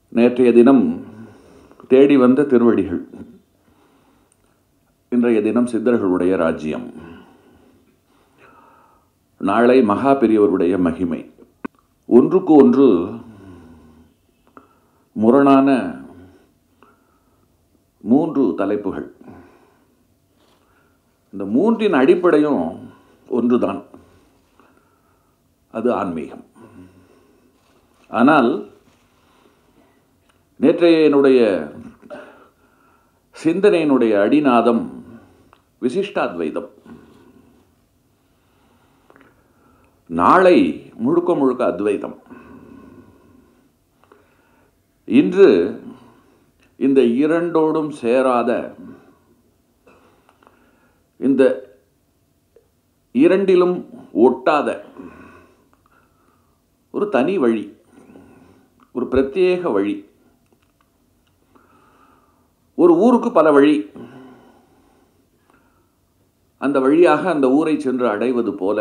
நேற்றைய தினம் தேடி வந்த திருவடிகள் இன்றைய தினம் சித்தர்களுடைய ராஜ்யம் நாளை மகா பெரியவருடைய மகிமை ஒன்றுக்கு ஒன்று முரணான மூன்று தலைப்புகள் இந்த மூன்றின் அடிப்படையும் ஒன்றுதான் அது ஆன்மீகம் ஆனால் நேற்றைய என்னுடைய சிந்தனையினுடைய அடிநாதம் விசிஷ்டாத்வைதம் நாளை முழுக்க முழுக்க அத்வைதம் இன்று இந்த இரண்டோடும் சேராத இந்த இரண்டிலும் ஒட்டாத ஒரு தனி வழி ஒரு பிரத்யேக வழி ஒரு ஊருக்கு பல வழி அந்த வழியாக அந்த ஊரை சென்று அடைவது போல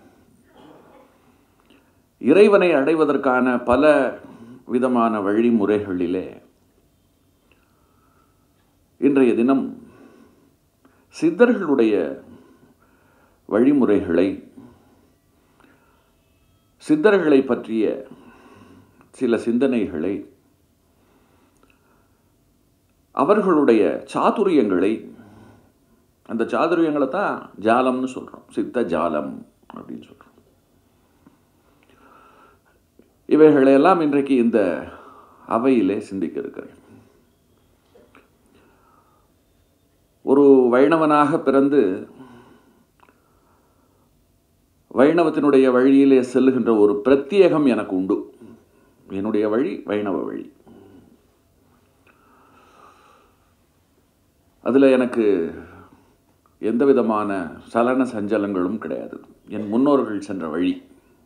இறைவனை அடைவதற்கான பல விதமான வழிமுறைகளிலே இன்றைய தினம் சித்தர்களுடைய வழிமுறைகளை சித்தர்களை பற்றிய சில சிந்தனைகளை அவர்களுடைய சாதுரியங்களை அந்த சாதுரியங்களை தான் ஜாலம்னு சொல்கிறோம் சித்த ஜாலம் அப்படின்னு சொல்கிறோம் இவைகளையெல்லாம் இன்றைக்கு இந்த அவையிலே சிந்திக்க இருக்கிறேன் ஒரு வைணவனாக பிறந்து வைணவத்தினுடைய வழியிலே செல்லுகின்ற ஒரு பிரத்யேகம் எனக்கு உண்டு என்னுடைய வழி வைணவ வழி அதில் எனக்கு எந்த விதமான சலன சஞ்சலங்களும் கிடையாது என் முன்னோர்கள் சென்ற வழி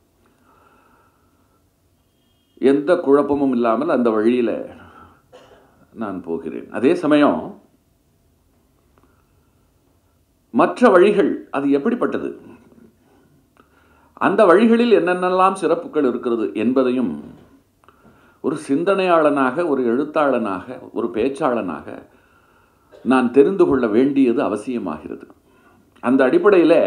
எந்த குழப்பமும் இல்லாமல் அந்த வழியில் நான் போகிறேன் அதே சமயம் மற்ற வழிகள் அது எப்படிப்பட்டது அந்த வழிகளில் என்னென்னலாம் சிறப்புகள் இருக்கிறது என்பதையும் ஒரு சிந்தனையாளனாக ஒரு எழுத்தாளனாக ஒரு பேச்சாளனாக நான் தெரிந்து கொள்ள வேண்டியது அவசியமாகிறது அந்த அடிப்படையில்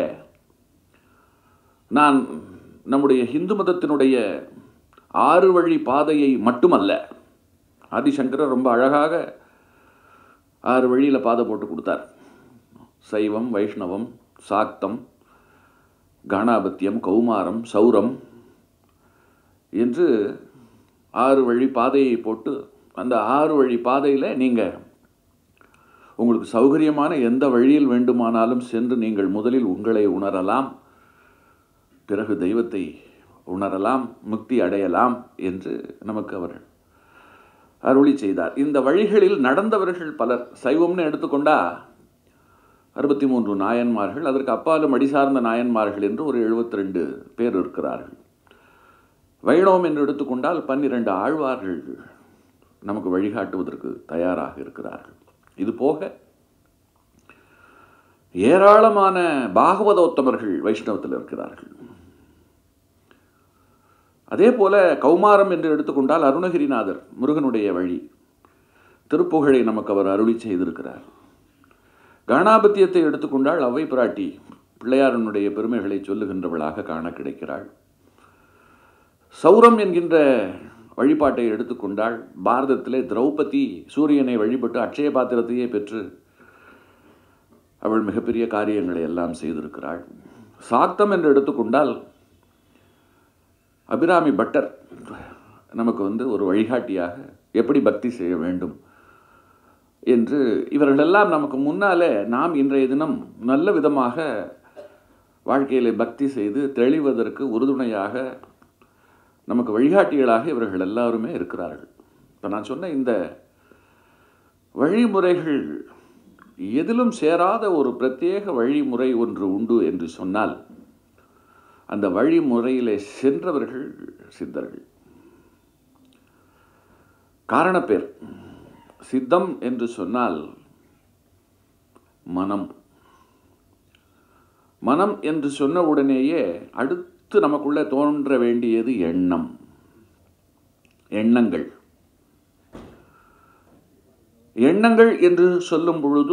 நான் நம்முடைய இந்து மதத்தினுடைய ஆறு வழி பாதையை மட்டுமல்ல ஆதிசங்கரர் ரொம்ப அழகாக ஆறு வழியில் பாதை போட்டு கொடுத்தார் சைவம் வைஷ்ணவம் சாக்தம் காணாபத்தியம் கௌமாரம் சௌரம் என்று ஆறு வழி பாதையை போட்டு அந்த ஆறு வழி பாதையில் நீங்கள் உங்களுக்கு சௌகரியமான எந்த வழியில் வேண்டுமானாலும் சென்று நீங்கள் முதலில் உங்களை உணரலாம் பிறகு தெய்வத்தை உணரலாம் முக்தி அடையலாம் என்று நமக்கு அவர் அருளி செய்தார் இந்த வழிகளில் நடந்தவர்கள் பலர் சைவம்னு எடுத்துக்கொண்டா அறுபத்தி மூன்று நாயன்மார்கள் அதற்கு அப்பாலும் அடிசார்ந்த நாயன்மார்கள் என்று ஒரு எழுபத்தி ரெண்டு பேர் இருக்கிறார்கள் வைணவம் என்று எடுத்துக்கொண்டால் பன்னிரண்டு ஆழ்வார்கள் நமக்கு வழிகாட்டுவதற்கு தயாராக இருக்கிறார்கள் இது போக ஏராளமான பாகவதோத்தமர்கள் வைஷ்ணவத்தில் இருக்கிறார்கள் அதே போல கௌமாரம் என்று எடுத்துக்கொண்டால் அருணகிரிநாதர் முருகனுடைய வழி திருப்புகழை நமக்கு அவர் அருளி செய்திருக்கிறார் கணாபத்தியத்தை எடுத்துக்கொண்டால் அவை பிராட்டி பிள்ளையாரனுடைய பெருமைகளை சொல்லுகின்றவளாக காண கிடைக்கிறாள் சௌரம் என்கின்ற வழிபாட்டை எடுத்துக்கொண்டால் பாரதத்திலே திரௌபதி சூரியனை வழிபட்டு அட்சய பாத்திரத்தையே பெற்று அவள் மிகப்பெரிய காரியங்களை எல்லாம் செய்திருக்கிறாள் சாக்தம் என்று எடுத்துக்கொண்டால் அபிராமி பட்டர் நமக்கு வந்து ஒரு வழிகாட்டியாக எப்படி பக்தி செய்ய வேண்டும் என்று இவர்களெல்லாம் நமக்கு முன்னாலே நாம் இன்றைய தினம் நல்ல விதமாக வாழ்க்கையில் பக்தி செய்து தெளிவதற்கு உறுதுணையாக நமக்கு வழிகாட்டிகளாக இவர்கள் எல்லாருமே இருக்கிறார்கள் இப்போ நான் சொன்ன இந்த வழிமுறைகள் எதிலும் சேராத ஒரு பிரத்யேக வழிமுறை ஒன்று உண்டு என்று சொன்னால் அந்த வழிமுறையிலே சென்றவர்கள் சித்தர்கள் காரணப்பேர் சித்தம் என்று சொன்னால் மனம் மனம் என்று சொன்ன உடனேயே அடுத்து நமக்குள்ளே தோன்ற வேண்டியது எண்ணம் எண்ணங்கள் எண்ணங்கள் என்று சொல்லும் பொழுது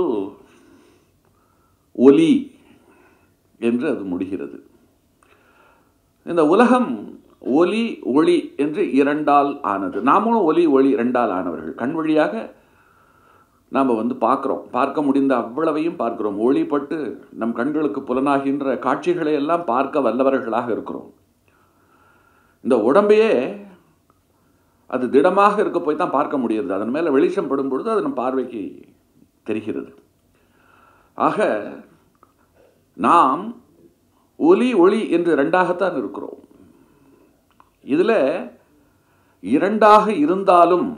ஒலி என்று அது முடிகிறது இந்த உலகம் ஒலி ஒளி என்று இரண்டால் ஆனது நாமளும் ஒலி ஒளி இரண்டால் ஆனவர்கள் கண் வழியாக நாம் வந்து பார்க்குறோம் பார்க்க முடிந்த அவ்வளவையும் பார்க்கிறோம் ஒளிப்பட்டு நம் கண்களுக்கு புலனாகின்ற காட்சிகளை எல்லாம் பார்க்க வல்லவர்களாக இருக்கிறோம் இந்த உடம்பையே அது திடமாக இருக்க போய் தான் பார்க்க முடியுது அதன் மேலே வெளிச்சம் படும் பொழுது அது நம் பார்வைக்கு தெரிகிறது ஆக நாம் ஒலி ஒளி என்று ரெண்டாகத்தான் இருக்கிறோம் இதில் இரண்டாக இருந்தாலும்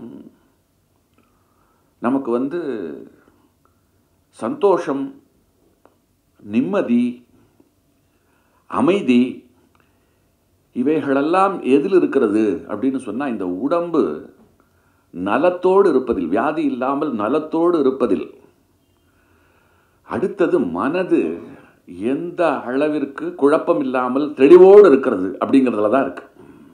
நமக்கு வந்து சந்தோஷம் நிம்மதி அமைதி இவைகளெல்லாம் எதில் இருக்கிறது அப்படின்னு சொன்னால் இந்த உடம்பு நலத்தோடு இருப்பதில் வியாதி இல்லாமல் நலத்தோடு இருப்பதில் அடுத்தது மனது எந்த அளவிற்கு குழப்பம் இல்லாமல் தெளிவோடு இருக்கிறது அப்படிங்கிறதுல தான் இருக்கு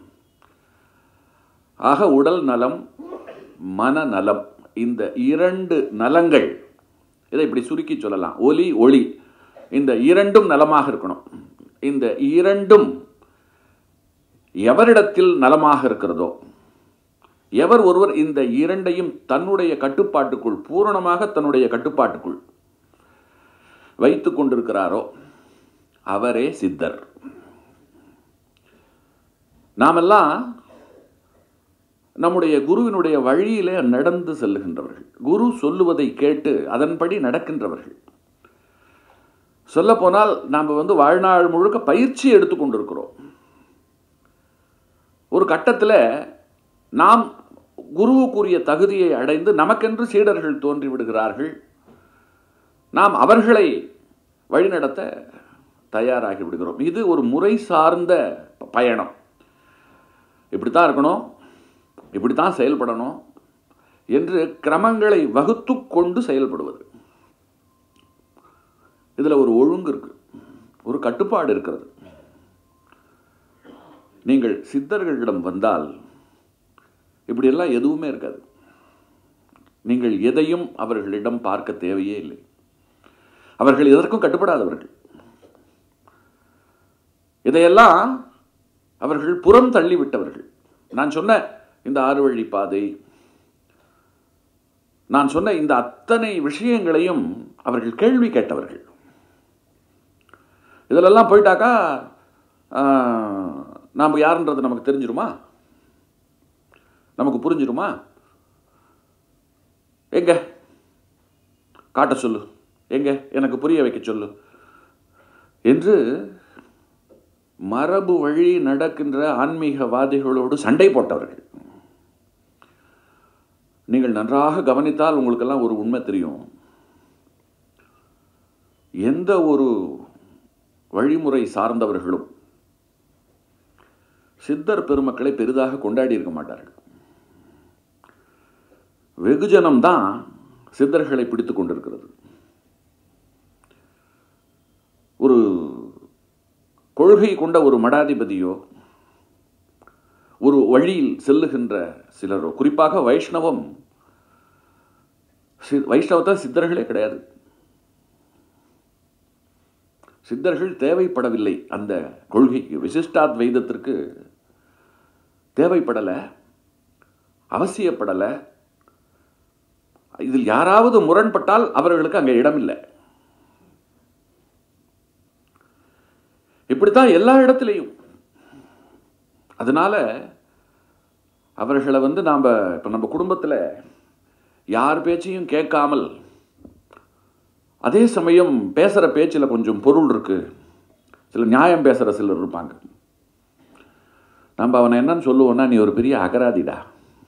ஆக உடல் நலம் மனநலம் இந்த இரண்டு நலங்கள் இதை இப்படி சுருக்கி சொல்லலாம் ஒலி ஒளி இந்த இரண்டும் நலமாக இருக்கணும் இந்த இரண்டும் எவரிடத்தில் நலமாக இருக்கிறதோ எவர் ஒருவர் இந்த இரண்டையும் தன்னுடைய கட்டுப்பாட்டுக்குள் பூரணமாக தன்னுடைய கட்டுப்பாட்டுக்குள் வைத்து கொண்டிருக்கிறாரோ அவரே சித்தர் நாமெல்லாம் நம்முடைய குருவினுடைய வழியிலே நடந்து செல்லுகின்றவர்கள் குரு சொல்லுவதை கேட்டு அதன்படி நடக்கின்றவர்கள் சொல்லப்போனால் நாம் வந்து வாழ்நாள் முழுக்க பயிற்சி எடுத்துக்கொண்டிருக்கிறோம் ஒரு கட்டத்தில் நாம் குருவுக்குரிய தகுதியை அடைந்து நமக்கென்று சீடர்கள் தோன்றி விடுகிறார்கள் நாம் அவர்களை வழிநடத்த தயாராகி விடுகிறோம் இது ஒரு முறை சார்ந்த பயணம் இப்படி தான் இருக்கணும் இப்படி தான் செயல்படணும் என்று கிரமங்களை வகுத்து கொண்டு செயல்படுவது இதில் ஒரு ஒழுங்கு இருக்கு ஒரு கட்டுப்பாடு இருக்கிறது நீங்கள் சித்தர்களிடம் வந்தால் இப்படியெல்லாம் எதுவுமே இருக்காது நீங்கள் எதையும் அவர்களிடம் பார்க்க தேவையே இல்லை அவர்கள் எதற்கும் கட்டுப்படாதவர்கள் இதையெல்லாம் அவர்கள் புறம் தள்ளிவிட்டவர்கள் நான் சொன்ன இந்த ஆறு வழி பாதை நான் சொன்ன இந்த அத்தனை விஷயங்களையும் அவர்கள் கேள்வி கேட்டவர்கள் இதிலெல்லாம் போயிட்டாக்கா நாம் யாருன்றது நமக்கு தெரிஞ்சிருமா நமக்கு புரிஞ்சிருமா எங்க காட்ட சொல்லு எங்க எனக்கு புரிய வைக்க சொல்லு என்று மரபு வழி நடக்கின்ற ஆன்மீகவாதிகளோடு சண்டை போட்டவர்கள் நீங்கள் நன்றாக கவனித்தால் உங்களுக்கெல்லாம் ஒரு உண்மை தெரியும் எந்த ஒரு வழிமுறை சார்ந்தவர்களும் சித்தர் பெருமக்களை பெரிதாக கொண்டாடி இருக்க மாட்டார்கள் வெகுஜனம் தான் சித்தர்களை பிடித்து கொண்டிருக்கிறது ஒரு கொள்கை கொண்ட ஒரு மடாதிபதியோ ஒரு வழியில் செல்லுகின்ற சிலரோ குறிப்பாக வைஷ்ணவம் வைஷ்ணவத்தை சித்தர்களே கிடையாது சித்தர்கள் தேவைப்படவில்லை அந்த கொள்கைக்கு விசிஷ்டாத்வைதத்திற்கு தேவைப்படலை அவசியப்படலை இதில் யாராவது முரண்பட்டால் அவர்களுக்கு அங்கே இடமில்லை இப்படித்தான் எல்லா இடத்துலையும் அதனால அவர்களை வந்து நாம் இப்போ நம்ம குடும்பத்தில் யார் பேச்சையும் கேட்காமல் அதே சமயம் பேசுகிற பேச்சில் கொஞ்சம் பொருள் இருக்கு சில நியாயம் பேசுகிற சிலர் இருப்பாங்க நம்ம அவனை என்னன்னு சொல்லுவோன்னா நீ ஒரு பெரிய அகராதிடா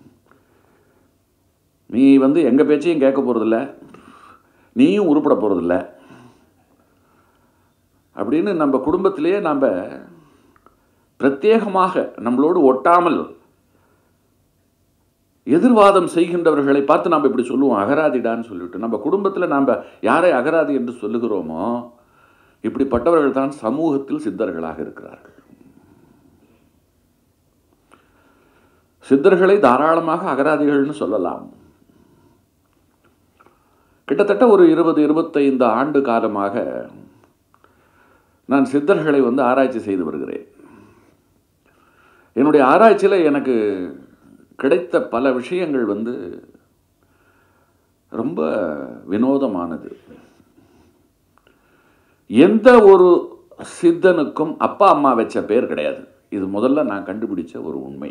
நீ வந்து எங்கள் பேச்சையும் கேட்க போகிறதில்ல நீயும் உருப்பட போகிறதில்ல அப்படின்னு நம்ம குடும்பத்திலேயே நம்ம பிரத்யேகமாக நம்மளோடு ஒட்டாமல் எதிர்வாதம் செய்கின்றவர்களை பார்த்து நாம் இப்படி சொல்லுவோம் அகராதிடான்னு சொல்லிட்டு நம்ம குடும்பத்தில் நாம் யாரை அகராதி என்று சொல்லுகிறோமோ இப்படிப்பட்டவர்கள் தான் சமூகத்தில் சித்தர்களாக இருக்கிறார்கள் சித்தர்களை தாராளமாக அகராதிகள்னு சொல்லலாம் கிட்டத்தட்ட ஒரு இருபது இருபத்தைந்து ஆண்டு காலமாக நான் சித்தர்களை வந்து ஆராய்ச்சி செய்து வருகிறேன் என்னுடைய ஆராய்ச்சியில் எனக்கு கிடைத்த பல விஷயங்கள் வந்து ரொம்ப வினோதமானது எந்த ஒரு சித்தனுக்கும் அப்பா அம்மா வச்ச பேர் கிடையாது இது முதல்ல நான் கண்டுபிடிச்ச ஒரு உண்மை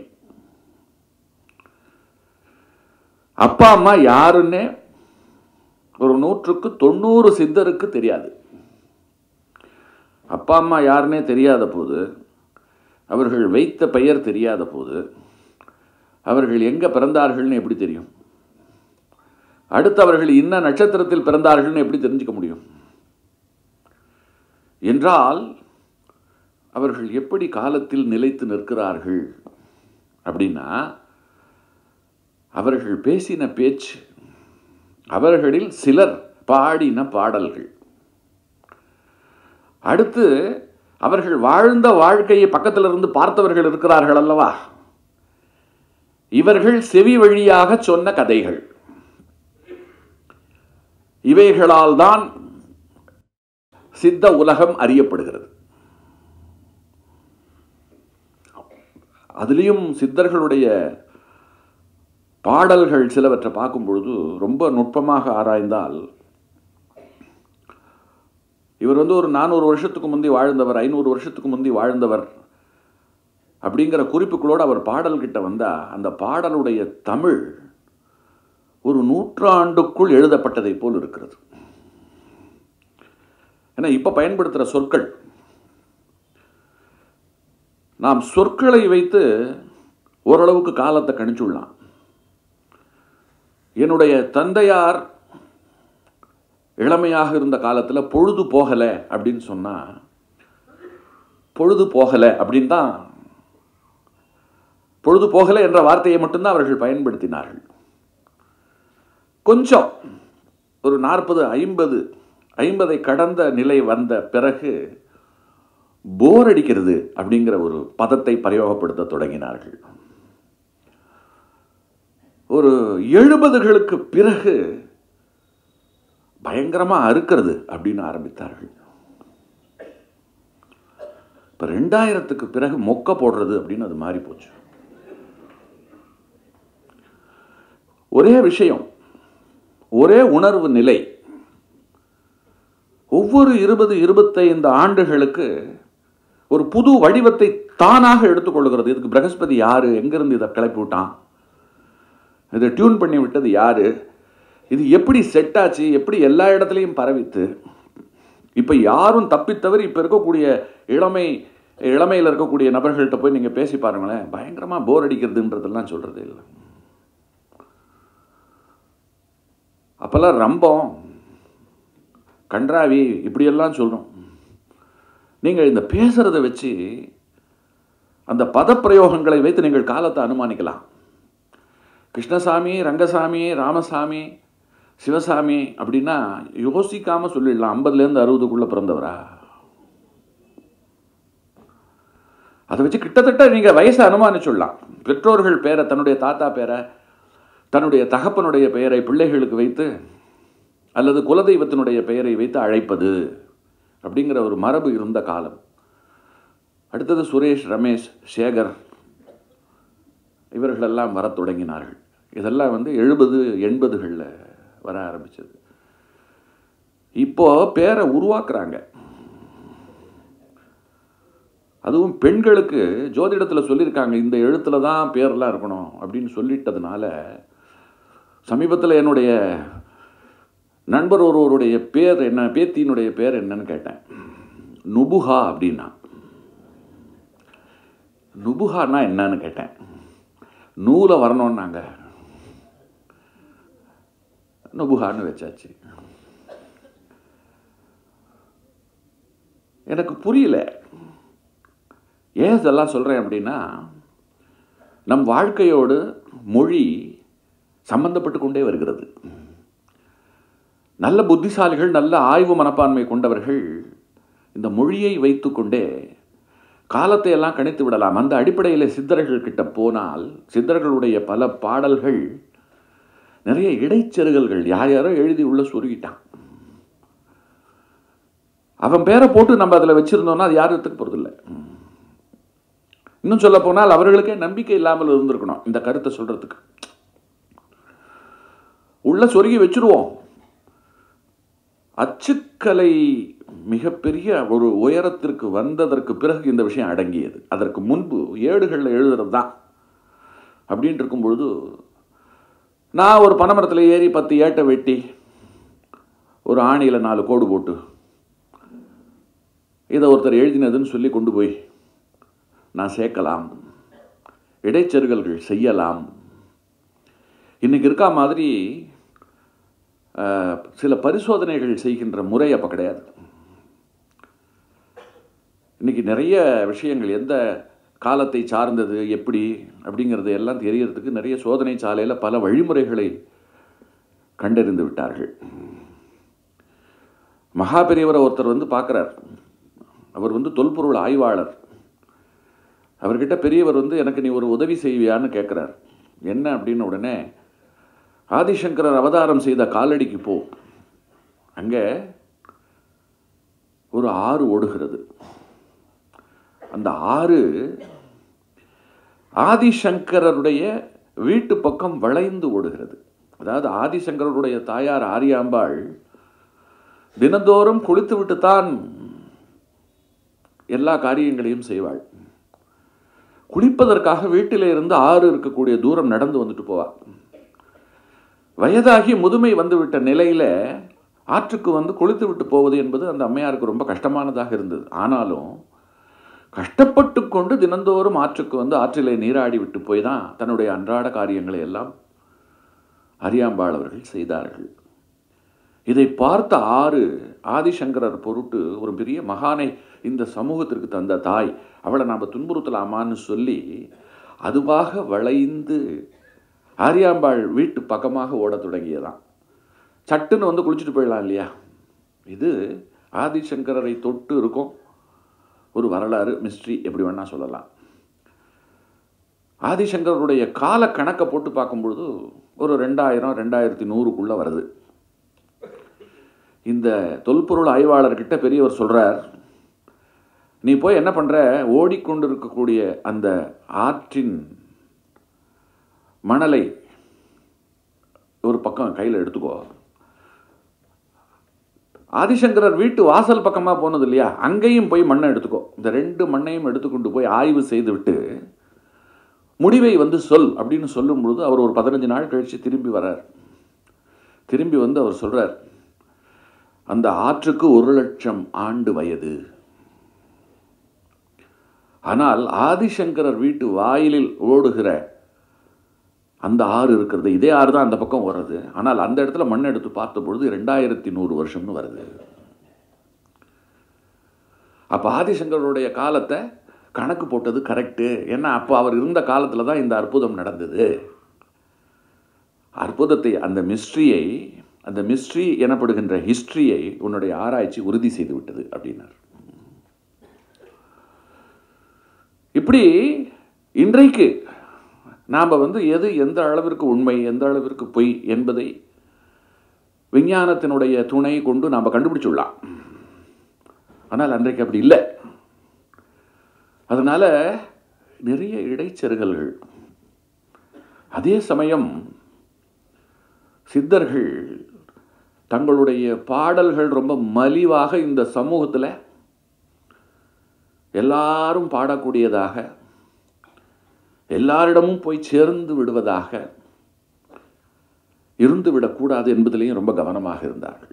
அப்பா அம்மா யாருன்னே ஒரு நூற்றுக்கு தொண்ணூறு சித்தருக்கு தெரியாது அப்பா அம்மா யாருன்னே தெரியாத போது அவர்கள் வைத்த பெயர் தெரியாத போது அவர்கள் எங்கே பிறந்தார்கள்னு எப்படி தெரியும் அடுத்து அவர்கள் இன்ன நட்சத்திரத்தில் பிறந்தார்கள்னு எப்படி தெரிஞ்சுக்க முடியும் என்றால் அவர்கள் எப்படி காலத்தில் நிலைத்து நிற்கிறார்கள் அப்படின்னா அவர்கள் பேசின பேச்சு அவர்களில் சிலர் பாடின பாடல்கள் அடுத்து அவர்கள் வாழ்ந்த வாழ்க்கையை பக்கத்தில் இருந்து பார்த்தவர்கள் இருக்கிறார்கள் அல்லவா இவர்கள் செவி வழியாக சொன்ன கதைகள் இவைகளால் தான் சித்த உலகம் அறியப்படுகிறது அதுலேயும் சித்தர்களுடைய பாடல்கள் சிலவற்றை பார்க்கும் பொழுது ரொம்ப நுட்பமாக ஆராய்ந்தால் இவர் வந்து ஒரு நானூறு வருஷத்துக்கு முந்தி வாழ்ந்தவர் ஐநூறு வருஷத்துக்கு முந்தி வாழ்ந்தவர் அப்படிங்கிற குறிப்புகளோடு அவர் பாடல்கிட்ட வந்தால் அந்த பாடலுடைய தமிழ் ஒரு நூற்றாண்டுக்குள் எழுதப்பட்டதை போல் இருக்கிறது ஏன்னா இப்போ பயன்படுத்துகிற சொற்கள் நாம் சொற்களை வைத்து ஓரளவுக்கு காலத்தை கணிச்சுடலாம் என்னுடைய தந்தையார் இளமையாக இருந்த காலத்தில் பொழுது போகலை அப்படின்னு சொன்னால் பொழுது போகலை அப்படின்னு தான் பொழுது போகலை என்ற வார்த்தையை மட்டும்தான் அவர்கள் பயன்படுத்தினார்கள் கொஞ்சம் ஒரு நாற்பது ஐம்பது ஐம்பதை கடந்த நிலை வந்த பிறகு போர் அடிக்கிறது அப்படிங்கிற ஒரு பதத்தை பிரயோகப்படுத்த தொடங்கினார்கள் ஒரு எழுபதுகளுக்கு பிறகு பயங்கரமாக அறுக்கிறது அப்படின்னு ஆரம்பித்தார்கள் இப்போ ரெண்டாயிரத்துக்கு பிறகு மொக்க போடுறது அப்படின்னு அது மாறி போச்சு ஒரே விஷயம் ஒரே உணர்வு நிலை ஒவ்வொரு இருபது இருபத்தைந்து ஆண்டுகளுக்கு ஒரு புது வடிவத்தை தானாக எடுத்துக்கொள்கிறது இதுக்கு பிரகஸ்பதி யாரு எங்கிருந்து இதை கிளப்பி விட்டான் இதை டியூன் பண்ணி விட்டது யாரு இது எப்படி செட் ஆச்சு எப்படி எல்லா இடத்துலையும் பரவித்து இப்போ யாரும் தப்பித்தவரி இப்போ இருக்கக்கூடிய இளமை இளமையில் இருக்கக்கூடிய நபர்கள்ட்ட போய் நீங்கள் பேசி பாருங்களேன் பயங்கரமாக போர் அடிக்கிறதுன்றதெல்லாம் சொல்கிறது இல்லை அப்போல்லாம் ரம்பம் கன்றாவி இப்படியெல்லாம் சொல்கிறோம் நீங்கள் இந்த பேசுகிறத வச்சு அந்த பதப்பிரயோகங்களை வைத்து நீங்கள் காலத்தை அனுமானிக்கலாம் கிருஷ்ணசாமி ரங்கசாமி ராமசாமி சிவசாமி அப்படின்னா யோசிக்காமல் சொல்லிடலாம் ஐம்பதுலேருந்து அறுபதுக்குள்ளே பிறந்தவரா அதை வச்சு கிட்டத்தட்ட நீங்கள் வயசை அனுமானிச்சுடலாம் பெற்றோர்கள் பேரை தன்னுடைய தாத்தா பேரை தன்னுடைய தகப்பனுடைய பெயரை பிள்ளைகளுக்கு வைத்து அல்லது குலதெய்வத்தினுடைய பெயரை வைத்து அழைப்பது அப்படிங்கிற ஒரு மரபு இருந்த காலம் அடுத்தது சுரேஷ் ரமேஷ் சேகர் இவர்களெல்லாம் வரத் தொடங்கினார்கள் இதெல்லாம் வந்து எழுபது எண்பதுகளில் வர ஆரம்பிச்சது இப்போ பேரை உருவாக்குறாங்க அதுவும் பெண்களுக்கு ஜோதிடத்தில் சொல்லியிருக்காங்க இந்த எழுத்துல தான் பேர்லாம் இருக்கணும் அப்படின்னு சொல்லிட்டதுனால சமீபத்தில் என்னுடைய நண்பர் ஒருவருடைய பேர் என்ன பேத்தியினுடைய பேர் என்னன்னு கேட்டேன் நுபுஹா அப்படின்னா நுபுஹானா என்னன்னு கேட்டேன் நூலை வரணும்னாங்க நுபுஹான்னு வச்சாச்சு எனக்கு புரியல ஏன் இதெல்லாம் சொல்கிறேன் அப்படின்னா நம் வாழ்க்கையோடு மொழி சம்பந்தப்பட்டு கொண்டே வருகிறது நல்ல புத்திசாலிகள் நல்ல ஆய்வு மனப்பான்மை கொண்டவர்கள் இந்த மொழியை வைத்துக்கொண்டே காலத்தை எல்லாம் கணித்து விடலாம் அந்த அடிப்படையில் சித்தர்கள் கிட்ட போனால் சித்தர்களுடைய பல பாடல்கள் நிறைய இடைச்செருகல்கள் யார் யாரோ எழுதி உள்ள சொருகிட்டான் அவன் பேரை போட்டு நம்ம அதில் வச்சிருந்தோம்னா அது யாரும் எடுத்துக்க போகிறதில்ல இன்னும் சொல்ல போனால் அவர்களுக்கே நம்பிக்கை இல்லாமல் இருந்திருக்கணும் இந்த கருத்தை சொல்றதுக்கு உள்ள சொருகி வச்சிருவோம் அச்சுக்கலை மிகப்பெரிய ஒரு உயரத்திற்கு வந்ததற்கு பிறகு இந்த விஷயம் அடங்கியது அதற்கு முன்பு ஏடுகளில் எழுதுறது தான் அப்படின்ட்டு இருக்கும் பொழுது நான் ஒரு பனைமரத்தில் ஏறி பத்து ஏட்டை வெட்டி ஒரு ஆணியில் நாலு கோடு போட்டு இதை ஒருத்தர் எழுதினதுன்னு சொல்லி கொண்டு போய் நான் சேர்க்கலாம் இடைச்செருகல்கள் செய்யலாம் இன்னைக்கு இருக்கா மாதிரி அஹ், சில பரிசோதனைகள் செய்கின்ற முறை அப்போ கிடையாது இன்னைக்கு நிறைய விஷயங்கள் எந்த காலத்தை சார்ந்தது எப்படி அப்படிங்கிறது எல்லாம் தெரியறதுக்கு நிறைய சோதனை சாலையில் பல வழிமுறைகளை கண்டறிந்து விட்டார்கள் மகா பெரியவரை ஒருத்தர் வந்து பார்க்குறார் அவர் வந்து தொல்பொருள் ஆய்வாளர் அவர்கிட்ட பெரியவர் வந்து எனக்கு நீ ஒரு உதவி செய்வியான்னு கேட்குறார் என்ன அப்படின்னு உடனே ஆதிசங்கரர் அவதாரம் செய்த காலடிக்கு போ அங்கே ஒரு ஆறு ஓடுகிறது அந்த ஆறு ஆதிசங்கரருடைய வீட்டு பக்கம் வளைந்து ஓடுகிறது அதாவது ஆதிசங்கரருடைய தாயார் ஆரியாம்பாள் தினந்தோறும் குளித்து விட்டுத்தான் எல்லா காரியங்களையும் செய்வாள் குளிப்பதற்காக வீட்டிலே இருந்து ஆறு இருக்கக்கூடிய தூரம் நடந்து வந்துட்டு போவா வயதாகி முதுமை வந்துவிட்ட நிலையில ஆற்றுக்கு வந்து குளித்து விட்டு போவது என்பது அந்த அம்மையாருக்கு ரொம்ப கஷ்டமானதாக இருந்தது ஆனாலும் கஷ்டப்பட்டு கொண்டு தினந்தோறும் ஆற்றுக்கு வந்து ஆற்றிலே நீராடி விட்டு போய் தான் தன்னுடைய அன்றாட காரியங்களை எல்லாம் அரியாம்பாள் அவர்கள் செய்தார்கள் இதை பார்த்த ஆறு ஆதிசங்கரர் பொருட்டு ஒரு பெரிய மகானை இந்த சமூகத்திற்கு தந்த தாய் அவளை நாம் துன்புறுத்தலாமான்னு சொல்லி அதுவாக வளைந்து ஆரியாம்பாள் வீட்டு பக்கமாக ஓடத் தொடங்கியதாம் சட்டுன்னு வந்து குளிச்சுட்டு போயிடலாம் இல்லையா இது ஆதிசங்கரரை தொட்டு இருக்கும் ஒரு வரலாறு மிஸ்ட்ரி எப்படி வேணால் சொல்லலாம் ஆதிசங்கருடைய கால கணக்கை போட்டு பார்க்கும்பொழுது ஒரு ரெண்டாயிரம் ரெண்டாயிரத்தி நூறுக்குள்ளே வருது இந்த தொல்பொருள் ஆய்வாளர்கிட்ட பெரியவர் சொல்கிறார் நீ போய் என்ன பண்ணுற ஓடிக்கொண்டு இருக்கக்கூடிய அந்த ஆற்றின் மணலை ஒரு பக்கம் கையில் எடுத்துக்கோ ஆதிசங்கரர் வீட்டு வாசல் பக்கமாக போனது இல்லையா அங்கேயும் போய் மண்ணை எடுத்துக்கோ இந்த ரெண்டு மண்ணையும் எடுத்துக்கொண்டு போய் ஆய்வு செய்து விட்டு முடிவை வந்து சொல் அப்படின்னு சொல்லும் பொழுது அவர் ஒரு பதினஞ்சு நாள் கழித்து திரும்பி வரார் திரும்பி வந்து அவர் சொல்கிறார் அந்த ஆற்றுக்கு ஒரு லட்சம் ஆண்டு வயது ஆனால் ஆதிசங்கரர் வீட்டு வாயிலில் ஓடுகிற அந்த ஆறு இருக்கிறது இதே ஆறு தான் அந்த பக்கம் வருது ஆனால் அந்த இடத்துல மண் எடுத்து பார்த்த பொழுது ரெண்டாயிரத்தி நூறு வருஷம்னு வருது அப்போ ஆதிசங்கருடைய காலத்தை கணக்கு போட்டது கரெக்டு ஏன்னா அப்போ அவர் இருந்த காலத்தில் தான் இந்த அற்புதம் நடந்தது அற்புதத்தை அந்த மிஸ்ட்ரியை அந்த மிஸ்ட்ரி எனப்படுகின்ற ஹிஸ்ட்ரியை உன்னுடைய ஆராய்ச்சி உறுதி செய்து விட்டது அப்படின்னார் இப்படி இன்றைக்கு நாம் வந்து எது எந்த அளவிற்கு உண்மை எந்த அளவிற்கு பொய் என்பதை விஞ்ஞானத்தினுடைய துணை கொண்டு நாம் கண்டுபிடிச்சுடலாம் ஆனால் அன்றைக்கு அப்படி இல்லை அதனால் நிறைய இடைச்செருகல்கள் அதே சமயம் சித்தர்கள் தங்களுடைய பாடல்கள் ரொம்ப மலிவாக இந்த சமூகத்தில் எல்லாரும் பாடக்கூடியதாக எல்லாரிடமும் போய் சேர்ந்து விடுவதாக இருந்து விடக்கூடாது என்பதிலையும் ரொம்ப கவனமாக இருந்தார்கள்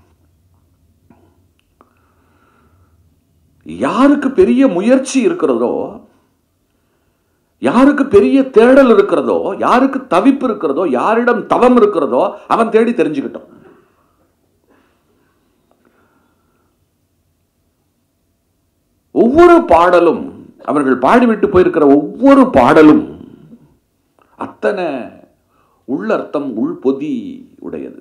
யாருக்கு பெரிய முயற்சி இருக்கிறதோ யாருக்கு பெரிய தேடல் இருக்கிறதோ யாருக்கு தவிப்பு இருக்கிறதோ யாரிடம் தவம் இருக்கிறதோ அவன் தேடி தெரிஞ்சுக்கிட்டோம் ஒவ்வொரு பாடலும் அவர்கள் பாடிவிட்டு போயிருக்கிற ஒவ்வொரு பாடலும் அத்தனை உள்ளர்த்தம் உள்பொதி உடையது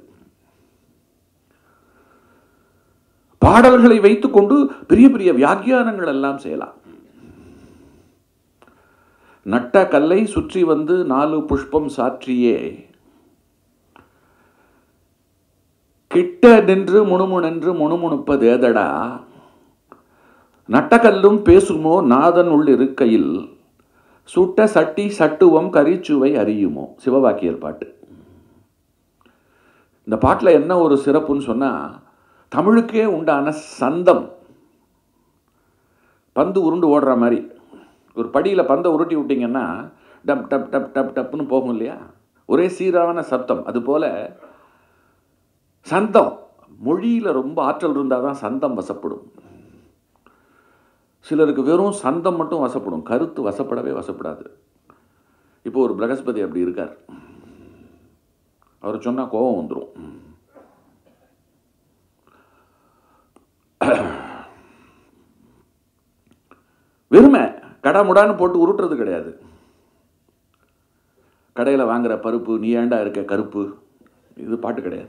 பாடல்களை வைத்துக்கொண்டு பெரிய பெரிய வியாக்கியானங்கள் எல்லாம் செய்யலாம் நட்ட கல்லை சுற்றி வந்து நாலு புஷ்பம் சாற்றியே கிட்ட நின்று முணுமுணென்று முணுமுணுப்பது ஏதடா நட்டக்கல்லும் பேசுமோ நாதன் உள் இருக்கையில் சுட்ட சட்டி சட்டுவம் கரிச்சுவை அறியுமோ சிவவாக்கியர் பாட்டு இந்த பாட்டில் என்ன ஒரு சிறப்புன்னு சொன்னால் தமிழுக்கே உண்டான சந்தம் பந்து உருண்டு ஓடுற மாதிரி ஒரு படியில் பந்தை உருட்டி விட்டிங்கன்னா டப் டப் டப் டப் டப்னு போகும் இல்லையா ஒரே சீரான சப்தம் அதுபோல் சந்தம் மொழியில் ரொம்ப ஆற்றல் இருந்தால் தான் சந்தம் வசப்படும் சிலருக்கு வெறும் சந்தம் மட்டும் வசப்படும் கருத்து வசப்படவே வசப்படாது இப்போ ஒரு பிரகஸ்பதி அப்படி இருக்கார் அவர் சொன்னால் கோபம் வந்துடும் வெறுமை கடாமுடான்னு போட்டு உருட்டுறது கிடையாது கடையில் வாங்குற பருப்பு நீ ஏண்டா இருக்க கருப்பு இது பாட்டு கிடையாது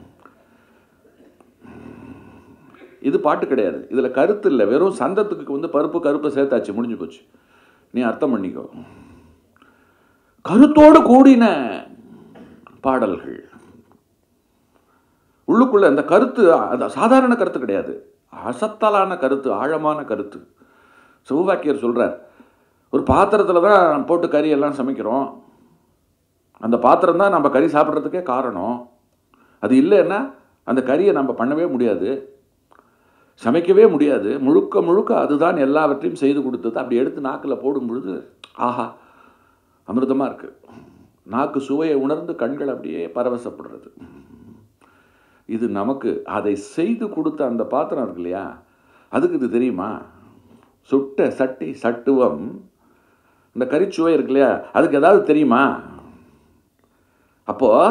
இது பாட்டு கிடையாது இதில் கருத்து இல்லை வெறும் சந்தத்துக்கு வந்து பருப்பு கருப்பை சேர்த்தாச்சு முடிஞ்சு போச்சு நீ அர்த்தம் பண்ணிக்கோ கருத்தோடு கூடின பாடல்கள் உள்ளுக்குள்ள அந்த கருத்து அது சாதாரண கருத்து கிடையாது அசத்தலான கருத்து ஆழமான கருத்து சிவவாக்கியர் சொல்கிறார் ஒரு பாத்திரத்தில் தான் போட்டு கறி எல்லாம் சமைக்கிறோம் அந்த பாத்திரம் தான் நம்ம கறி சாப்பிட்றதுக்கே காரணம் அது இல்லைன்னா அந்த கறியை நம்ம பண்ணவே முடியாது சமைக்கவே முடியாது முழுக்க முழுக்க அதுதான் எல்லாவற்றையும் செய்து கொடுத்தது அப்படி எடுத்து நாக்கில் போடும் பொழுது ஆஹா அமிர்தமாக இருக்குது நாக்கு சுவையை உணர்ந்து கண்கள் அப்படியே பரவசப்படுறது இது நமக்கு அதை செய்து கொடுத்த அந்த பாத்திரம் இருக்கு இல்லையா அதுக்கு இது தெரியுமா சுட்ட சட்டி சட்டுவம் இந்த கறிச்சுவை இருக்கு இல்லையா அதுக்கு ஏதாவது தெரியுமா அப்போ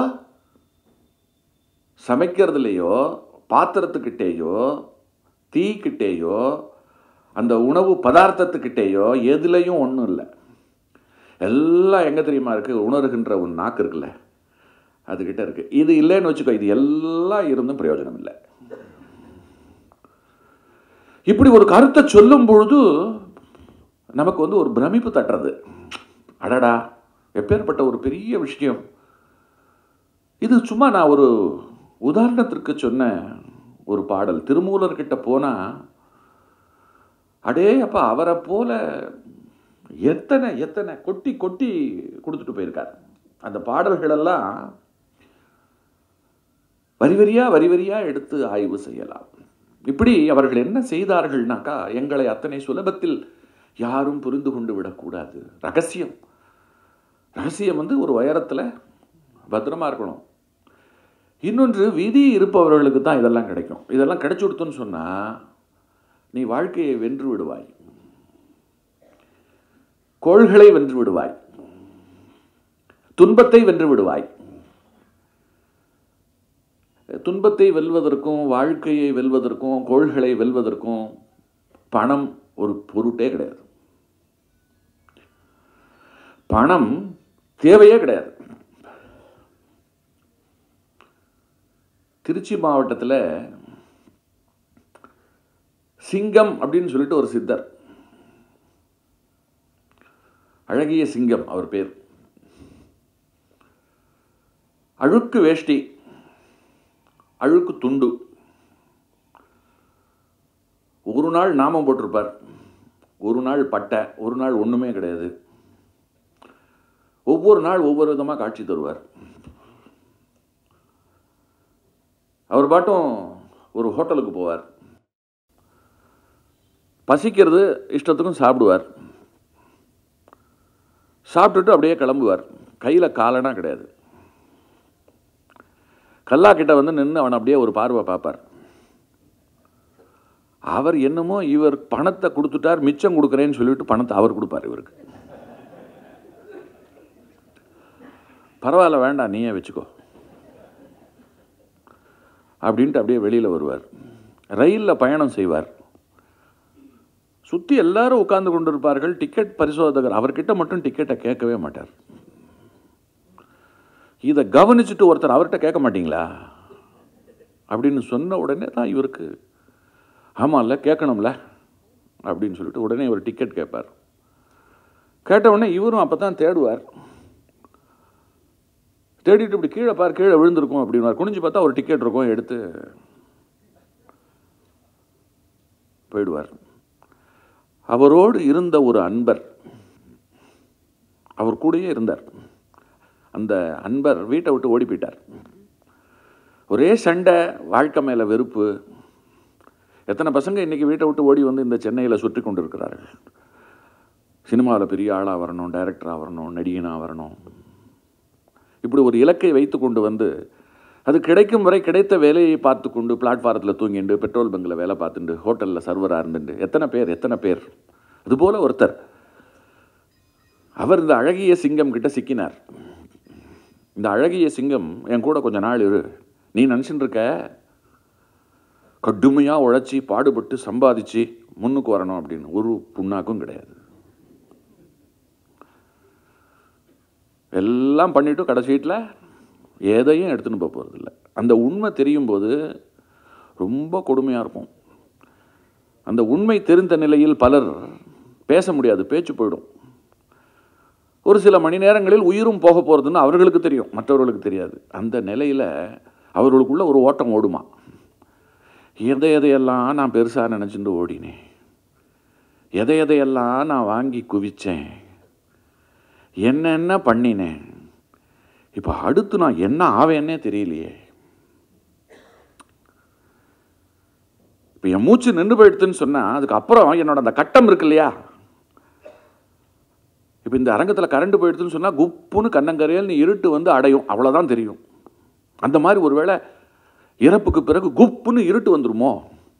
சமைக்கிறதுலையோ பாத்திரத்துக்கிட்டேயோ தீக்கிட்டேயோ அந்த உணவு பதார்த்தத்துக்கிட்டேயோ எதுலேயும் ஒன்றும் இல்லை எல்லாம் எங்கே தெரியுமா இருக்குது உணர்கின்ற ஒரு நாக்கு இருக்குல்ல அதுக்கிட்ட இருக்குது இது இல்லைன்னு வச்சுக்கோ இது எல்லாம் இருந்தும் பிரயோஜனம் இல்லை இப்படி ஒரு கருத்தை சொல்லும் பொழுது நமக்கு வந்து ஒரு பிரமிப்பு தட்டுறது அடடா எப்பேற்பட்ட ஒரு பெரிய விஷயம் இது சும்மா நான் ஒரு உதாரணத்திற்கு சொன்ன ஒரு பாடல் திருமூலர்கிட்ட போனால் அடே அப்பா அவரை போல எத்தனை எத்தனை கொட்டி கொட்டி கொடுத்துட்டு போயிருக்கார் அந்த பாடல்களெல்லாம் வரி வரியா வரி வரியா எடுத்து ஆய்வு செய்யலாம் இப்படி அவர்கள் என்ன செய்தார்கள்னாக்கா எங்களை அத்தனை சுலபத்தில் யாரும் புரிந்து கொண்டு விடக்கூடாது ரகசியம் ரகசியம் வந்து ஒரு உயரத்தில் பத்திரமா இருக்கணும் இன்னொன்று விதி இருப்பவர்களுக்கு தான் இதெல்லாம் கிடைக்கும் இதெல்லாம் கிடைச்சு கொடுத்தோன்னு சொன்னால் நீ வாழ்க்கையை வென்று விடுவாய் கோள்களை வென்று விடுவாய் துன்பத்தை வென்று விடுவாய் துன்பத்தை வெல்வதற்கும் வாழ்க்கையை வெல்வதற்கும் கோள்களை வெல்வதற்கும் பணம் ஒரு பொருட்டே கிடையாது பணம் தேவையே கிடையாது திருச்சி மாவட்டத்தில் சிங்கம் அப்படின்னு சொல்லிட்டு ஒரு சித்தர் அழகிய சிங்கம் அவர் பேர் அழுக்கு வேஷ்டி அழுக்கு துண்டு ஒரு நாள் நாமம் போட்டிருப்பார் ஒரு நாள் பட்டை ஒரு நாள் ஒன்றுமே கிடையாது ஒவ்வொரு நாள் ஒவ்வொரு விதமாக காட்சி தருவார் அவர் பாட்டும் ஒரு ஹோட்டலுக்கு போவார் பசிக்கிறது இஷ்டத்துக்கும் சாப்பிடுவார் சாப்பிட்டுட்டு அப்படியே கிளம்புவார் கையில் காலனா கிடையாது கல்லா கிட்ட வந்து நின்று அவன் அப்படியே ஒரு பார்வை பார்ப்பார் அவர் என்னமோ இவர் பணத்தை கொடுத்துட்டார் மிச்சம் கொடுக்குறேன்னு சொல்லிட்டு பணத்தை அவர் கொடுப்பார் இவருக்கு பரவாயில்ல வேண்டாம் நீயே வச்சுக்கோ அப்படின்ட்டு அப்படியே வெளியில் வருவார் ரயிலில் பயணம் செய்வார் சுற்றி எல்லாரும் உட்கார்ந்து கொண்டிருப்பார்கள் டிக்கெட் பரிசோதகர் அவர்கிட்ட மட்டும் டிக்கெட்டை கேட்கவே மாட்டார் இதை கவனிச்சுட்டு ஒருத்தர் அவர்கிட்ட கேட்க மாட்டீங்களா அப்படின்னு சொன்ன உடனே தான் இவருக்கு ஆமாம்ல கேட்கணும்ல அப்படின்னு சொல்லிட்டு உடனே ஒரு டிக்கெட் கேட்பார் கேட்ட உடனே இவரும் அப்போ தான் தேடுவார் தேடிட்டு இப்படி கீழே பார் கீழே விழுந்திருக்கும் அப்படின்னு குனிஞ்சு பார்த்தா ஒரு டிக்கெட் இருக்கும் எடுத்து போயிடுவார் அவரோடு இருந்த ஒரு அன்பர் அவர் கூடயே இருந்தார் அந்த அன்பர் வீட்டை விட்டு ஓடி போயிட்டார் ஒரே சண்டை வாழ்க்கை மேலே வெறுப்பு எத்தனை பசங்க இன்றைக்கி வீட்டை விட்டு ஓடி வந்து இந்த சென்னையில் சுற்றி கொண்டு இருக்கிறார்கள் சினிமாவில் பெரிய ஆளாக வரணும் டைரக்டராக வரணும் நடிகனாக வரணும் இப்படி ஒரு இலக்கை வைத்து கொண்டு வந்து அது கிடைக்கும் வரை கிடைத்த வேலையை பார்த்து கொண்டு பிளாட்ஃபாரத்தில் தூங்கிண்டு பெட்ரோல் பங்கில் வேலை பார்த்துட்டு ஹோட்டலில் சர்வராக இருந்துட்டு எத்தனை பேர் எத்தனை பேர் அதுபோல் ஒருத்தர் அவர் இந்த அழகிய சிங்கம் கிட்ட சிக்கினார் இந்த அழகிய சிங்கம் என் கூட கொஞ்ச நாள் இரு நீ நினச்சிட்டு இருக்க கடுமையாக உழைச்சி பாடுபட்டு சம்பாதிச்சு முன்னுக்கு வரணும் அப்படின்னு ஒரு புண்ணாக்கும் கிடையாது எல்லாம் பண்ணிட்டு கடைசீட்டில் எதையும் எடுத்துன்னு போக போகிறதில்ல அந்த உண்மை தெரியும் போது ரொம்ப கொடுமையாக இருக்கும் அந்த உண்மை தெரிந்த நிலையில் பலர் பேச முடியாது பேச்சு போயிடும் ஒரு சில மணி நேரங்களில் உயிரும் போக போகிறதுன்னு அவர்களுக்கு தெரியும் மற்றவர்களுக்கு தெரியாது அந்த நிலையில் அவர்களுக்குள்ள ஒரு ஓட்டம் ஓடுமா எதை எதையெல்லாம் நான் பெருசாக நினச்சிட்டு ஓடினேன் எதை எதையெல்லாம் நான் வாங்கி குவித்தேன் என்னென்ன பண்ணினேன் இப்போ அடுத்து நான் என்ன ஆவேன்னே தெரியலையே இப்போ என் மூச்சு நின்று போயிடுதுன்னு சொன்னால் அதுக்கப்புறம் என்னோட அந்த கட்டம் இருக்கு இல்லையா இப்போ இந்த அரங்கத்தில் கரண்ட் போயிடுதுன்னு சொன்னால் குப்புன்னு கண்ணங்கரையில் நீ இருட்டு வந்து அடையும் அவ்வளோதான் தெரியும் அந்த மாதிரி ஒருவேளை இறப்புக்கு பிறகு குப்புன்னு இருட்டு வந்துருமோ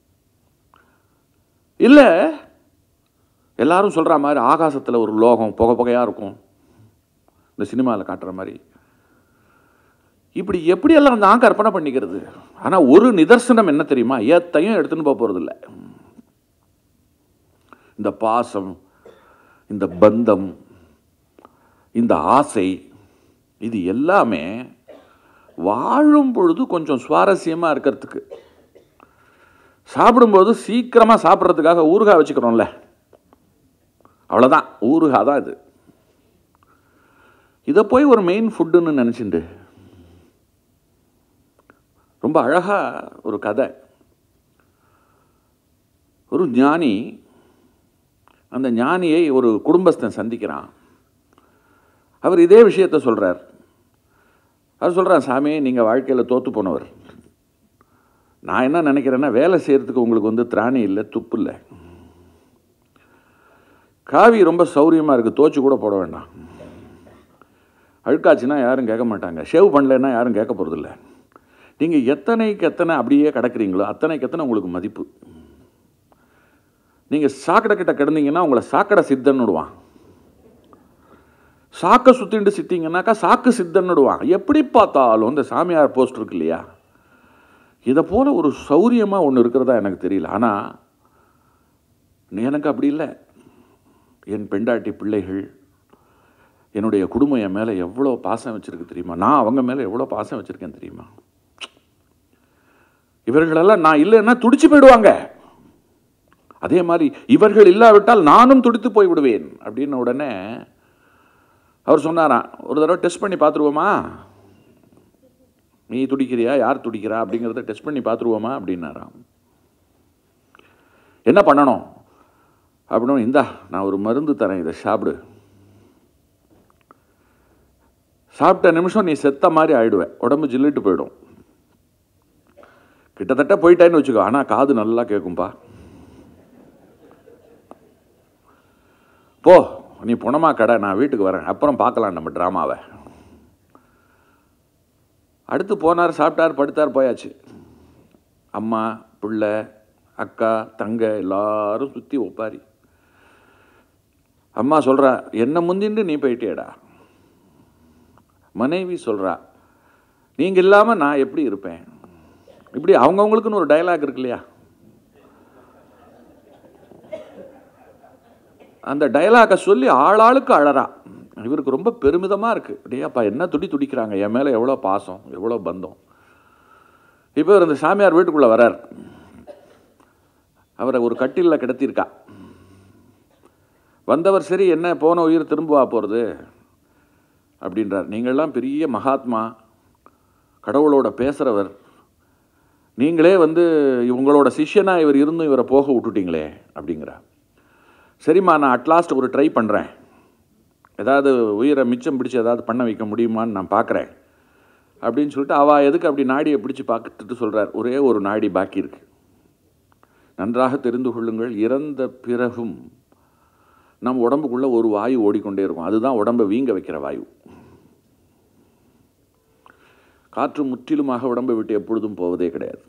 இல்லை எல்லாரும் சொல்கிற மாதிரி ஆகாசத்தில் ஒரு லோகம் புகை புகையாக இருக்கும் இந்த சினிமாவில் காட்டுற மாதிரி இப்படி எப்படியெல்லாம் நான் கற்பனை பண்ணிக்கிறது ஆனால் ஒரு நிதர்சனம் என்ன தெரியுமா ஏத்தையும் எடுத்துன்னு போக போகிறதில்ல இந்த பாசம் இந்த பந்தம் இந்த ஆசை இது எல்லாமே வாழும் பொழுது கொஞ்சம் சுவாரஸ்யமாக இருக்கிறதுக்கு சாப்பிடும்போது சீக்கிரமாக சாப்பிட்றதுக்காக ஊறுகாய் வச்சுக்கிறோம்ல அவ்வளோதான் ஊறுகாய் தான் இது இதை போய் ஒரு மெயின் ஃபுட்டுன்னு நினச்சிண்டு ரொம்ப அழகாக ஒரு கதை ஒரு ஞானி அந்த ஞானியை ஒரு குடும்பஸ்தன் சந்திக்கிறான் அவர் இதே விஷயத்த சொல்கிறார் அவர் சொல்கிறார் சாமி நீங்கள் வாழ்க்கையில் தோற்று போனவர் நான் என்ன நினைக்கிறேன்னா வேலை செய்கிறதுக்கு உங்களுக்கு வந்து திராணி இல்லை துப்பு இல்லை காவி ரொம்ப சௌரியமாக இருக்குது தோச்சு கூட போட வேண்டாம் அழுக்காச்சுன்னா யாரும் கேட்க மாட்டாங்க ஷேவ் பண்ணலைன்னா யாரும் கேட்க போகிறதில்ல நீங்கள் எத்தனைக்கு எத்தனை அப்படியே கிடக்குறீங்களோ அத்தனைக்கு எத்தனை உங்களுக்கு மதிப்பு நீங்கள் சாக்கடை கிட்ட கிடந்தீங்கன்னா உங்களை சாக்கடை சித்தன்னு விடுவான் சாக்கை சுற்றிட்டு சித்திங்கன்னாக்கா சாக்கு சித்தன்னு விடுவான் எப்படி பார்த்தாலும் இந்த சாமியார் போஸ்ட் இருக்கு இல்லையா இதை போல் ஒரு சௌரியமாக ஒன்று இருக்கிறதா எனக்கு தெரியல ஆனால் எனக்கு அப்படி இல்லை என் பெண்டாட்டி பிள்ளைகள் என்னுடைய குடும்பம் என் மேலே எவ்வளோ பாசம் வச்சுருக்கு தெரியுமா நான் அவங்க மேலே எவ்வளோ பாசம் வச்சுருக்கேன் தெரியுமா இவர்களெல்லாம் நான் இல்லைன்னா துடிச்சு போயிடுவாங்க அதே மாதிரி இவர்கள் இல்லாவிட்டால் நானும் துடித்து போய் விடுவேன் அப்படின்னு உடனே அவர் சொன்னாராம் ஒரு தடவை டெஸ்ட் பண்ணி பார்த்துருவோமா நீ துடிக்கிறியா யார் துடிக்கிறா அப்படிங்கிறத டெஸ்ட் பண்ணி பார்த்துருவோமா அப்படின்னாராம் என்ன பண்ணணும் அப்படின்னு இந்தா நான் ஒரு மருந்து தரேன் இதை சாப்பிடு சாப்பிட்ட நிமிஷம் நீ செத்த மாதிரி ஆயிடுவேன் உடம்பு ஜில்லிட்டு போயிடும் கிட்டத்தட்ட போயிட்டேன்னு வச்சுக்கோ ஆனால் காது நல்லா கேட்கும்பா போ நீ புனமா கடை நான் வீட்டுக்கு வரேன் அப்புறம் பார்க்கலாம் நம்ம ட்ராமாவை அடுத்து போனார் சாப்பிட்டார் படுத்தார் போயாச்சு அம்மா பிள்ளை அக்கா தங்க எல்லாரும் சுற்றி ஒப்பாரி அம்மா சொல்கிறா என்ன முந்திண்டு நீ போயிட்டேடா மனைவி சொல்கிறா நீங்கள் இல்லாமல் நான் எப்படி இருப்பேன் இப்படி அவங்கவுங்களுக்குன்னு ஒரு டயலாக் இருக்கு இல்லையா அந்த டயலாகை சொல்லி ஆளாளுக்கு அழறா இவருக்கு ரொம்ப பெருமிதமாக இருக்குது அப்படியேப்பா என்ன துடி துடிக்கிறாங்க என் மேலே எவ்வளோ பாசம் எவ்வளோ பந்தம் இப்போ இவர் இந்த சாமியார் வீட்டுக்குள்ளே வரார் அவரை ஒரு கட்டிலில் கிடத்திருக்கா வந்தவர் சரி என்ன போன உயிர் திரும்புவா போகிறது அப்படின்றார் நீங்கள்லாம் பெரிய மகாத்மா கடவுளோட பேசுகிறவர் நீங்களே வந்து இவங்களோட சிஷ்யனா இவர் இருந்தும் இவரை போக விட்டுட்டீங்களே அப்படிங்கிறார் சரிம்மா நான் அட்லாஸ்ட் ஒரு ட்ரை பண்ணுறேன் ஏதாவது உயிரை மிச்சம் பிடிச்சி ஏதாவது பண்ண வைக்க முடியுமான்னு நான் பார்க்குறேன் அப்படின்னு சொல்லிட்டு அவள் எதுக்கு அப்படி நாடியை பிடிச்சி பார்த்துட்டு சொல்கிறார் ஒரே ஒரு நாடி பாக்கி இருக்கு நன்றாக தெரிந்து கொள்ளுங்கள் இறந்த பிறகும் நம் உடம்புக்குள்ளே ஒரு வாயு ஓடிக்கொண்டே இருக்கும் அதுதான் உடம்பை வீங்க வைக்கிற வாயு காற்று முற்றிலுமாக உடம்பை விட்டு எப்பொழுதும் போவதே கிடையாது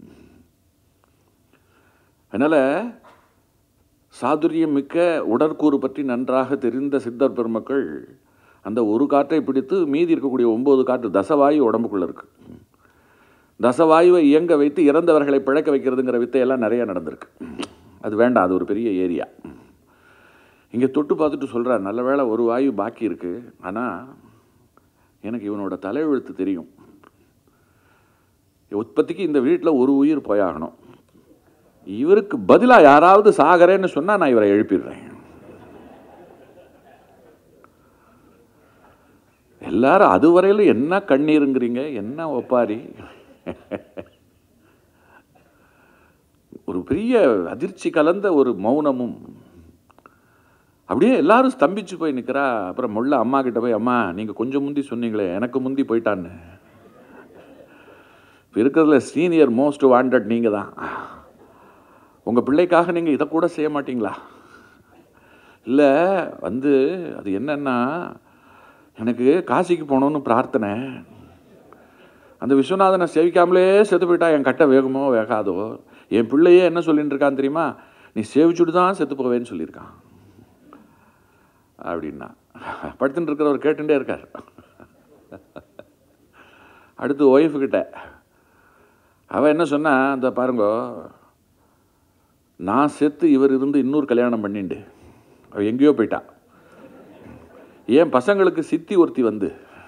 அதனால் சாதுரியம் மிக்க உடற்கூறு பற்றி நன்றாக தெரிந்த சித்தர் பெருமக்கள் அந்த ஒரு காற்றை பிடித்து மீதி இருக்கக்கூடிய ஒம்பது காற்று தசவாயு உடம்புக்குள்ளே இருக்கு தசவாயுவை இயங்க வைத்து இறந்தவர்களை பிழைக்க வைக்கிறதுங்கிற வித்தையெல்லாம் நிறைய நடந்திருக்கு அது வேண்டாம் அது ஒரு பெரிய ஏரியா இங்கே தொட்டு பார்த்துட்டு சொல்கிறார் நல்ல வேளை ஒரு வாயு பாக்கி இருக்குது ஆனால் எனக்கு இவனோட தலையெழுத்து தெரியும் உற்பத்திக்கு இந்த வீட்டில் ஒரு உயிர் போயாகணும் இவருக்கு பதிலாக யாராவது சாகரேன்னு சொன்னால் நான் இவரை எழுப்பிடுறேன் எல்லாரும் அதுவரையிலும் என்ன கண்ணீருங்கிறீங்க என்ன ஒப்பாரி ஒரு பெரிய அதிர்ச்சி கலந்த ஒரு மௌனமும் அப்படியே எல்லாரும் ஸ்தம்பிச்சு போய் நிற்கிறா அப்புறம் முள்ள அம்மா கிட்ட போய் அம்மா நீங்கள் கொஞ்சம் முந்தி சொன்னீங்களே எனக்கு முந்தி போயிட்டான்னு இப்போ இருக்கிறதுல சீனியர் மோஸ்ட் வாண்டட் நீங்கள் தான் உங்கள் பிள்ளைக்காக நீங்கள் இதை கூட செய்ய மாட்டீங்களா இல்லை வந்து அது என்னன்னா எனக்கு காசிக்கு போகணுன்னு பிரார்த்தனை அந்த விஸ்வநாதனை சேவிக்காமலே செத்து போயிட்டா என் கட்டை வேகுமோ வேகாதோ என் பிள்ளையே என்ன சொல்லிட்டு இருக்கான் தெரியுமா நீ சேவிச்சுட்டு தான் செத்து போவேன்னு சொல்லியிருக்கான் அப்படின்னா படுத்துட்டு இருக்கிறவர் கேட்டுட்டே இருக்கார் அடுத்து ஒய்ஃபு கிட்ட அவள் என்ன சொன்னா அந்த பாருங்க நான் செத்து இவர் இருந்து இன்னொரு கல்யாணம் பண்ணிண்டு அவள் எங்கேயோ போயிட்டா ஏன் பசங்களுக்கு சித்தி ஒருத்தி வந்து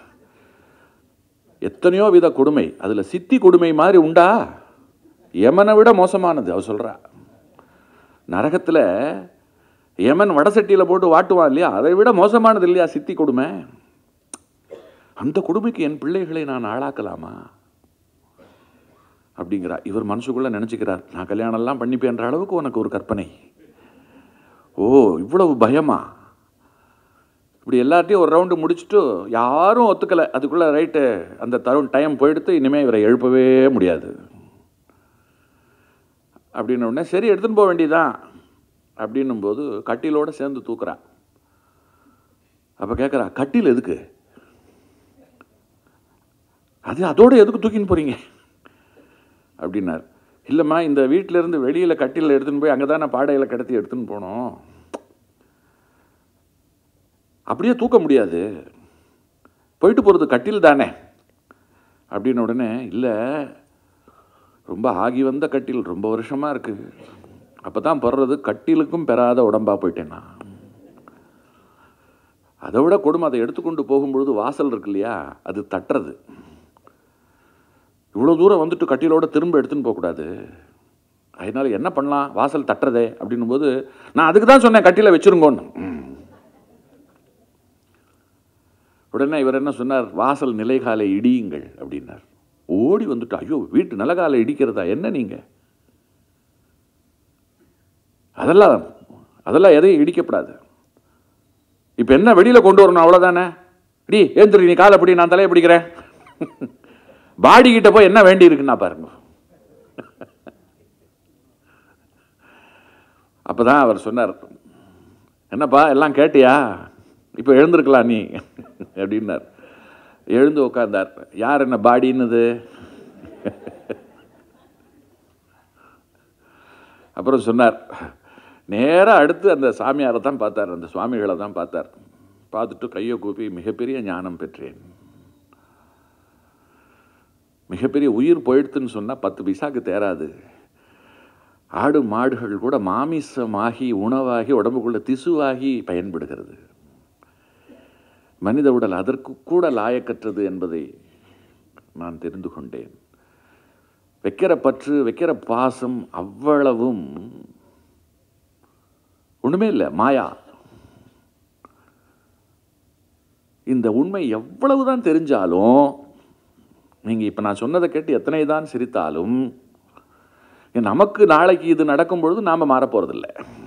எத்தனையோ வித கொடுமை அதில் சித்தி கொடுமை மாதிரி உண்டா யமனை விட மோசமானது அவ சொல்கிறா நரகத்தில் யமன் வடசட்டியில் போட்டு வாட்டுவான் இல்லையா அதை விட மோசமானது இல்லையா சித்தி கொடுமை அந்த கொடுமைக்கு என் பிள்ளைகளை நான் ஆளாக்கலாமா அப்படிங்கிறா இவர் மனசுக்குள்ளே நினச்சிக்கிறார் நான் கல்யாணம்லாம் பண்ணிப்பேன்ற அளவுக்கு உனக்கு ஒரு கற்பனை ஓ இவ்வளவு பயமா இப்படி எல்லார்ட்டையும் ஒரு ரவுண்டு முடிச்சுட்டு யாரும் ஒத்துக்கலை அதுக்குள்ளே ரைட்டு அந்த தருண் டைம் போயிடுத்து இனிமேல் இவரை எழுப்பவே முடியாது அப்படின்ன உடனே சரி எடுத்துன்னு போக வேண்டியதான் அப்படின்னும் போது கட்டிலோட சேர்ந்து தூக்குறா அப்போ கேட்குறா கட்டில் எதுக்கு அது அதோட எதுக்கு தூக்கின்னு போகிறீங்க அப்படின்னார் இல்லைம்மா இந்த வீட்டிலேருந்து வெளியில் கட்டில் எடுத்துன்னு போய் அங்கே தானே பாடையில் கிடத்தி எடுத்துன்னு போனோம் அப்படியே தூக்க முடியாது போயிட்டு போகிறது கட்டில் தானே அப்படின்ன உடனே இல்லை ரொம்ப ஆகி வந்த கட்டில் ரொம்ப வருஷமாக இருக்குது அப்போ தான் படுறது கட்டிலுக்கும் பெறாத உடம்பாக போயிட்டேன் நான் அதை விட கொடுமை அதை எடுத்துக்கொண்டு போகும்பொழுது வாசல் இருக்கு இல்லையா அது தட்டுறது இவ்வளோ தூரம் வந்துட்டு கட்டிலோட திரும்ப எடுத்துன்னு போகக்கூடாது அதனால என்ன பண்ணலாம் வாசல் தட்டுறதே அப்படின்னும் போது நான் அதுக்கு தான் சொன்னேன் கட்டில வச்சிருங்கோன்னு உடனே இவர் என்ன சொன்னார் வாசல் நிலைகாலை இடியுங்கள் அப்படின்னார் ஓடி வந்துட்டு ஐயோ வீட்டு நிலகாலை இடிக்கிறதா என்ன நீங்க அதெல்லாம் அதெல்லாம் எதையும் இடிக்கப்படாது இப்போ என்ன வெளியில் கொண்டு வரணும் அவ்வளோதானே டி ஏந்திரி நீ காலை பிடி நான் தலையை பிடிக்கிறேன் பாடி கிட்ட போய் என்ன வேண்டி இருக்குன்னா பாருங்க அப்பதான் அவர் சொன்னார் என்னப்பா எல்லாம் கேட்டியா இப்போ எழுந்திருக்கலாம் நீ அப்படின்னார் எழுந்து உட்கார்ந்தார் யார் என்ன பாடின்னுது அப்புறம் சொன்னார் நேராக அடுத்து அந்த சாமியாரை தான் பார்த்தார் அந்த சுவாமிகளை தான் பார்த்தார் பார்த்துட்டு கையை கூப்பி மிகப்பெரிய ஞானம் பெற்றேன் மிகப்பெரிய உயிர் போயிடுத்துன்னு சொன்னால் பத்து பைசாக்கு தேராது ஆடு மாடுகள் கூட மாமிசமாகி உணவாகி உடம்புக்குள்ள திசுவாகி பயன்படுகிறது மனித உடல் அதற்கு கூட லாயக்கற்றது என்பதை நான் தெரிந்து கொண்டேன் வைக்கிற பற்று வைக்கிற பாசம் அவ்வளவும் ஒன்றுமே இல்லை மாயா இந்த உண்மை எவ்வளவு தான் தெரிஞ்சாலும் நீங்கள் இப்போ நான் சொன்னதை கேட்டு எத்தனை தான் சிரித்தாலும் நமக்கு நாளைக்கு இது நடக்கும் பொழுது நாம் மாறப்போகிறதில்ல